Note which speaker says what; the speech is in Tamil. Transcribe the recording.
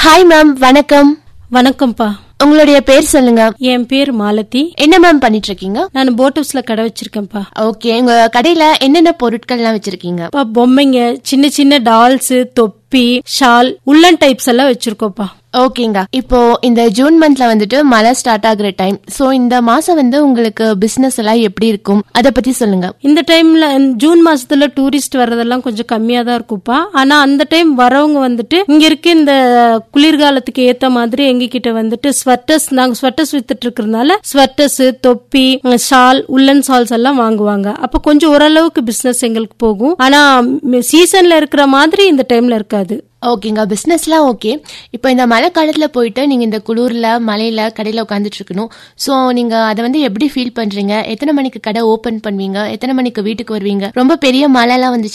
Speaker 1: ஹாய் மேம் வணக்கம்
Speaker 2: வணக்கம்ப்பா
Speaker 1: உங்களுடைய பேர் சொல்லுங்க
Speaker 2: என் பேர் மாலதி
Speaker 1: என்ன மேம் பண்ணிட்டு இருக்கீங்க
Speaker 2: நான் போட் ஹவுஸ்ல கடை வச்சிருக்கேன்ப்பா
Speaker 1: ஓகே உங்க கடையில என்னென்ன பொருட்கள்லாம் வச்சிருக்கீங்க
Speaker 2: அப்பா பொம்மைங்க சின்ன சின்ன டால்ஸ் தொப்பி ஷால் உள்ளன் டைப்ஸ் எல்லாம் வச்சிருக்கோம்ப்பா
Speaker 1: ஓகேங்க இப்போ இந்த ஜூன் மந்த்ல வந்துட்டு மழை ஸ்டார்ட் ஆகுற டைம் சோ இந்த மாசம் வந்து உங்களுக்கு பிசினஸ் எல்லாம் எப்படி இருக்கும் அத பத்தி சொல்லுங்க
Speaker 2: இந்த டைம்ல ஜூன் மாசத்துல டூரிஸ்ட் வர்றதெல்லாம் கொஞ்சம் கம்மியா தான் இருக்கும்ப்பா ஆனா அந்த டைம் வரவங்க வந்துட்டு இங்க இருக்க இந்த குளிர்காலத்துக்கு ஏத்த மாதிரி எங்க கிட்ட வந்துட்டு ஸ்வெட்டர்ஸ் நாங்க ஸ்வெட்டர்ஸ் வித்துட்டு இருக்கிறதுனால ஸ்வெட்டர்ஸ் தொப்பி ஷால் உள்ளன் ஷால்ஸ் எல்லாம் வாங்குவாங்க அப்ப கொஞ்சம் ஓரளவுக்கு பிசினஸ் எங்களுக்கு போகும் ஆனா சீசன்ல இருக்கிற மாதிரி இந்த டைம்ல இருக்காது
Speaker 1: ஓகேங்க பிசினஸ்லாம் ஓகே இப்போ இந்த மழை காலத்துல போயிட்டு நீங்க இந்த குளிர்ல மழையில கடையில உட்காந்துட்டு இருக்கணும் சோ நீங்க அதை வந்து எப்படி ஃபீல் பண்றீங்க எத்தனை மணிக்கு கடை ஓபன் பண்ணுவீங்க எத்தனை மணிக்கு வீட்டுக்கு வருவீங்க ரொம்ப பெரிய மழைலாம் வந்துச்சு